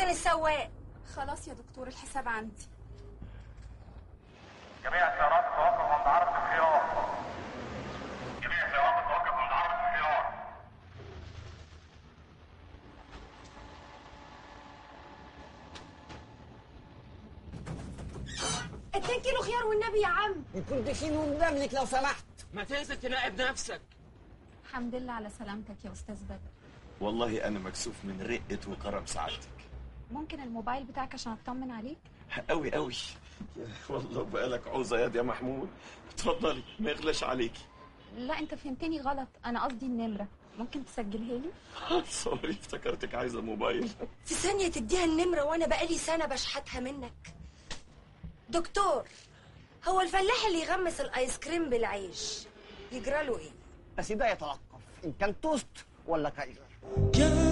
احسن السواق خلاص يا دكتور الحساب عندي جميع السيارات تتوقف عند عرض الخيار جميع السيارات تتوقف عند عرض الخيار اتنين كيلو خيار والنبي يا عم كنت شيل قدامك لو سمحت ما تنزل تراقب نفسك الحمد لله على سلامتك يا استاذ بدر والله انا مكسوف من رقه وكرم سعادتك ممكن الموبايل بتاعك عشان اطمن عليك قوي قوي والله بقالك عوزه ياد يا محمود اتفضلي ما يغلاش عليكي لا انت فهمتني غلط انا قصدي النمره ممكن تسجلها لي سوري افتكرتك عايزه موبايل في ثانية تديها النمرة وانا بقالي سنة بشحتها منك دكتور هو الفلاح اللي يغمس الايس كريم بالعيش يجرى له ايه بس ده يتوقف ان كان توست ولا كايزر Ya